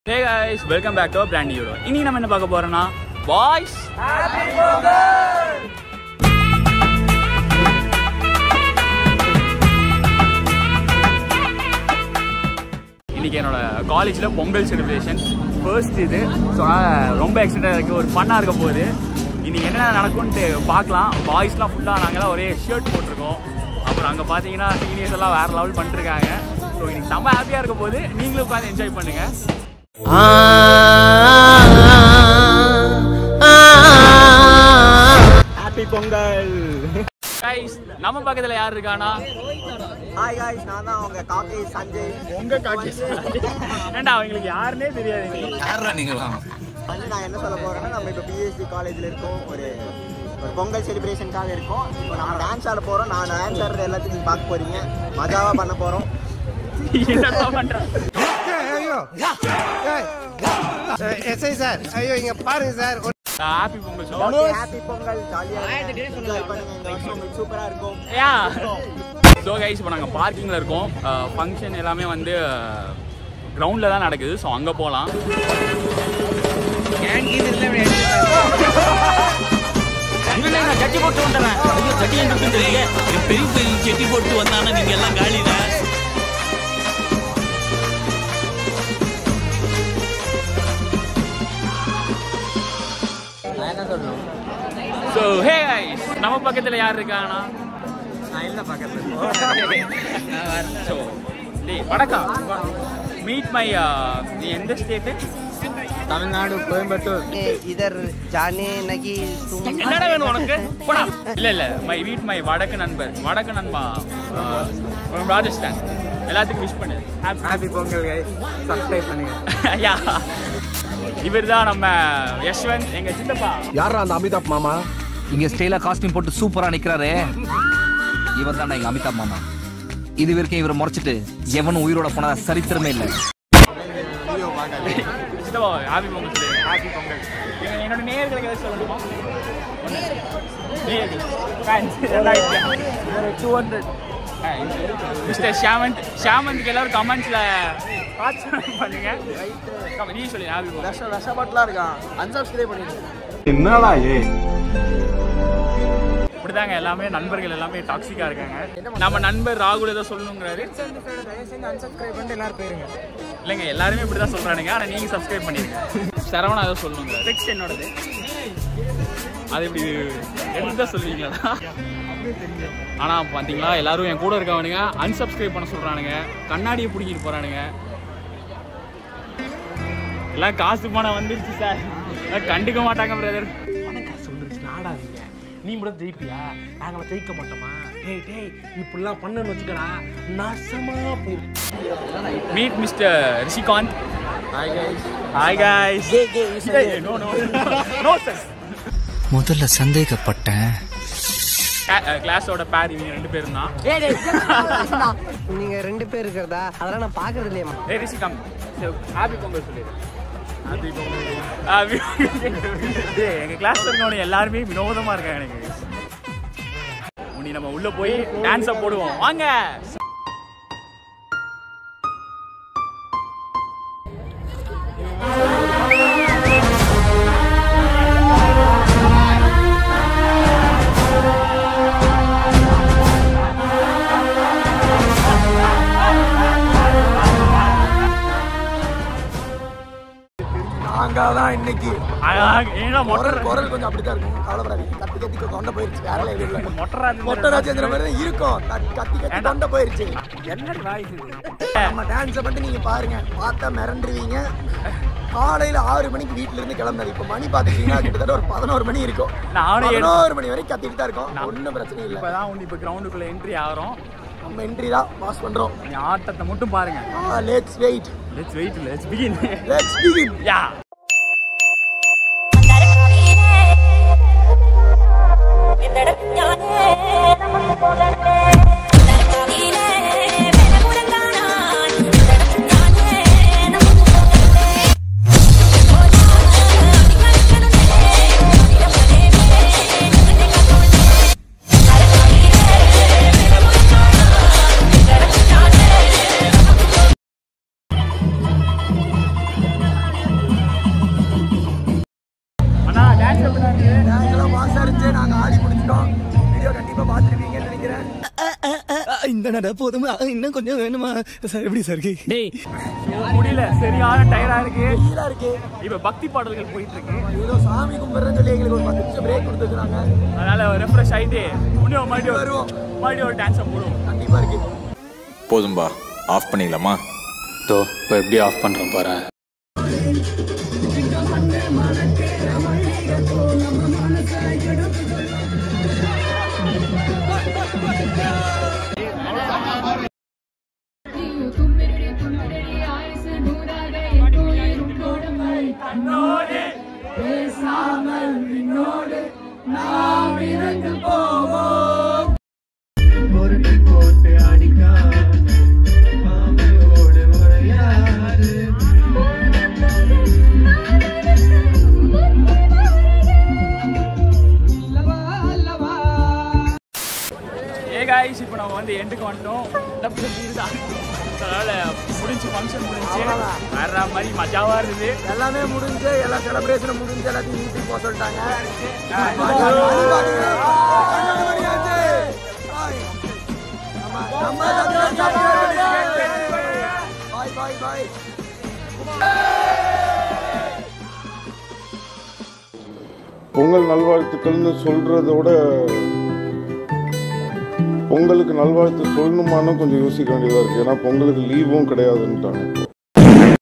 hey guys welcome back to brand euro இன்னைக்கு நம்ம என்ன பார்க்க போறோம்னா பாய்ஸ் இன்னைக்கு என்னோட காலேஜில் பொங்கல் செலிப்ரேஷன் ஃபர்ஸ்ட் இது ஸோ ரொம்ப எக்ஸைட்டாக இருக்குது ஒரு ஃபன்னாக இருக்க போகுது இன்னைக்கு என்ன நடக்கும்ன்ட்டு பார்க்கலாம் பாய்ஸ்லாம் ஃபுல்லாக நாங்களாம் ஒரே ஷர்ட் போட்டிருக்கோம் அப்புறம் அங்கே பார்த்தீங்கன்னா சீனியர்ஸ் எல்லாம் வேறு லெவல் பண்ணிருக்காங்க ஸோ இன்னைக்கு செம்ம ஹாப்பியாக இருக்க போது நீங்களும் உட்காந்து என்ஜாய் பண்ணுங்கள் ஹாப்பி பொங்கல் கைஸ் நம்ம பக்கத்தில் யார் இருக்கானா ஹாய் காய்ஸ் நான் தான் உங்க காக்கை சஞ்சய் உங்க காக்கி ஏன்டா அவங்களுக்கு யாருன்னே தெரியாது நீ யாரா நீங்களாம் வந்து நான் என்ன சொல்ல போறேன்னா நம்ம இப்போ பிஎஸ்சி காலேஜில் இருக்கோம் ஒரு ஒரு பொங்கல் செலிப்ரேஷனுக்காக இருக்கோம் இப்போ நம்ம டான்ஸ் ஆட போறோம் நான் டான்ஸ் ஆடுறது எல்லாத்தையும் நீங்க பார்க்க போறீங்க மஜாவா பண்ண போறோம் என்னடா பண்ற ஐயோ எஸ்ஐ சார் ஐயோ இங்க பாருங்க சார் ஒரு ஹாப்பி பொங்கல் சொல்லுங்க ஹாப்பி பொங்கல் ஜாலியாக என்ஜாய் பண்ணுங்க இந்த வருஷம் உங்களுக்கு சூப்பரா இருக்கும் யா ஸோ கைஸ் இப்போ நாங்கள் பார்க்கிங்கில் இருக்கோம் ஃபங்க்ஷன் எல்லாமே வந்து கிரவுண்டில் தான் நடக்குது ஸோ அங்கே போகலாம் கட்டி போட்டு வந்துடுறேன் கட்டி என் பெரிய பெரிய செட்டி போட்டு வந்தானா நீங்க எல்லாம் காலிடா நான் என்ன சொல்லணும் ஸோ ஹே கைஸ் நம்ம பக்கத்தில் யார் இருக்கானா நான் இல்லை பக்கத்தில் ஸோ டேய் வணக்கம் மீட் மை நீ எந்த ஸ்டேட்டு தமிழ்நாடு கோயம்புத்தூர் இதர் ஜானே நகி தும் என்னடா வேணும் உனக்கு போடா இல்ல இல்ல மை வீட் மை வடக்கு நண்பர் வடக்கு நண்பா from ராஜஸ்தான் எல்லாத்துக்கும் விஷ் பண்ணு ஹாப்பி பொங்கல் கைஸ் சப்ஸ்கிரைப் பண்ணுங்க ஐயா இவர் தான் நம்ம யஷ்வந்த் எங்க சித்தப்பா யாரா அந்த அமிதாப் மாமா இங்க ஸ்டைலா காஸ்டியூம் போட்டு சூப்பரா நிக்கிறாரு இவர் தான் எங்க அமிதாப் மாமா இது வரைக்கும் இவரை முறைச்சிட்டு எவனும் உயிரோட போனதா சரித்திரமே இல்லை சித்தப்பா ஹாப்பி பொங்கல் சொல்லு ஹாப்பி பொங்கல் என்னோட நேயர்களுக்கு ஏதாவது சொல்லணுமா நேயர்கள் fans two hundred mister Shamanth ஷாமந்த்க்கு எல்லாரும் கமெண்ட்ஸ்ல பார்த்து பண்ணுங்க Come, நீ சொல்லு ஹாப்பி பொங்கல் விஷ விஷப்பட்டுலாம் இருக்கான் அன்சப்ஸ்கிரைப் பண்ணிடுங்க என்னடா ஏ இப்படிதாங்க எல்லாமே நண்பர்கள் எல்லாமே டாக்ஸிக்கா இருக்காங்க நம்ம நண்பர் ராகுல் ஏதோ சொல்லணுங்கிறாரு அன்சப்ஸ்கிரைப் பண்ணிட்டு எல்லாரும் போயிருங்க இல்லைங்க எல்லாருமே இப்படி தான் சொல்றானுங்க ஆனா நீங்க சப்ஸ்கிரைப் பண்ணிருங்க சரவணா ஏதோ சொல்லணுங்க டெக்ஸ்ட் என்னோடது அது இப்படி எடுத்து தான் சொல்லுவீங்களா ஆனா பாத்தீங்களா எல்லாரும் என் கூட இருக்கவனுங்க அன்சப்ஸ்கிரைப் பண்ண சொல்றானுங்க கண்ணாடியை பிடிக்கிட்டு போறானுங்க எல்லாம் காசு பணம் வந்துருச்சு சார் எல்லாம் கண்டுக்க மாட்டாங்க பிரதர் காசு வந்துருச்சு ஆடாதீங்க நீ மட்டும் ஜெயிப்பியா நாங்கள ஜெயிக்க மாட்டோமா டேய் டேய் இப்படிலாம் பண்ணன்னு வச்சுக்கடா நாசமா போயிரு meet mister Rishikanth hi guys hi guys no no no sir முதல்ல சந்தேகப்பட்டேன் கிளாஸோட பேர் இவங்க ரெண்டு பேரும் தான் நீங்க ரெண்டு பேர் இருக்கிறதா அதெல்லாம் நான் பாக்குறது இல்லையம்மா ஏய் ரிஷிகாந்த் ஹாப்பி பொங்கல் சொல்லிடு ஹாப்பி பொங்கல் டேய் எங்க கிளாஸ்ல இருக்கவங்க எல்லாருமே வினோதமா இருக்காங்க எனக்கு உனி நம்ம உள்ள போய் டான்ஸ போடுவோம் வாங்க நாங்க தான் இன்னைக்கு அழகா- ஏன்னா மொட்டை குரல் குரல் கொஞ்சம் அப்படித்தான் இருக்கும் கவலைப்படாதீங்க கத்தி கத்தி தொண்டை போயிருச்சு வேற level இல்ல மொட்டராஜ் மொட்டை ராஜேந்திர மாதிரி தான் இருக்கும் கத்தி கத்தி கத்தி தொண்டை போயிருச்சு என்ன வாய்ஸ் இது நம்ம டான்ஸை மட்டும் நீங்க பாருங்க பார்த்தா மிரண்டுருவீங்க காலையில ஆறு மணிக்கு வீட்ல இருந்து கிளம்புனது இப்ப மணி பாத்துட்டீங்கன்னா கிட்டத்தட்ட ஒரு பதினோரு மணி இருக்கும் நானும் எடு- பதினோரு மணி வரைக்கும் கத்திட்டு தான் இருக்கோம் ஒன்றும் பிரச்சனை இல்லை இப்பதான் உனி இப்ப கிரவுண்டுக்குள்ள என்ட்ரி ஆகிறோம் நம்ம என்ட்ரி தான் பாஸ் பண்றோம் நீ ஆட்டத்தை மட்டும் பாருங்க let's wait let's wait let's begin let's begin yeah Thank இந்த போதும் இன்னும் கொஞ்சம் வேணுமா சார் எப்படி சார் இருக்கு டேய் முடியல சரியான டயரா இருக்கு இருக்கு இப்ப பக்தி பாடல்கள் போயிட்டு இருக்கு ஏதோ சாமி கும்பிட்றேன்னு சொல்லி எங்களுக்கு ஒரு பத்து நிமிஷம் பிரேக் கொடுத்துருக்காங்க அதனால ரெஃப்ரெஷ் ஆயிட்டு இன்னும் மறுபடியும் வருவோம் மறுபடியும் ஒரு டான்ஸ் போடுவோம் கண்டிப்பா இருக்கு போதும்பா ஆஃப் பண்ணிடலாமா தோ இப்போ எப்படி ஆஃப் பண்ணுறேன் பாரு ஏ காய்ஸ் இப்போ நம்ம வந்து எண்டுக்கு வந்துட்டோம் டப்பு தான் அதனால முடிஞ்சு ஃபங்க்ஷன் முடிஞ்சு வேற மாதிரி மஜாவா இருந்தது எல்லாமே முடிஞ்சு எல்லா செலிப்ரேஷனும் முடிஞ்சு எல்லாத்தையும் வீட்டுக்கு போக சொல்லிட்டாங்க பாய் பாய் பாய் பொங்கல் நல்வாழ்த்துக்கள்னு சொல்றத விட பொங்கலுக்கு நல்வாழ்த்து சொல்லணுமான்னு கொஞ்சம் யோசிக்க வேண்டியதா இருக்கு ஏன்னா பொங்கலுக்கு லீவும் கிடையாதுன்ட்டாங்க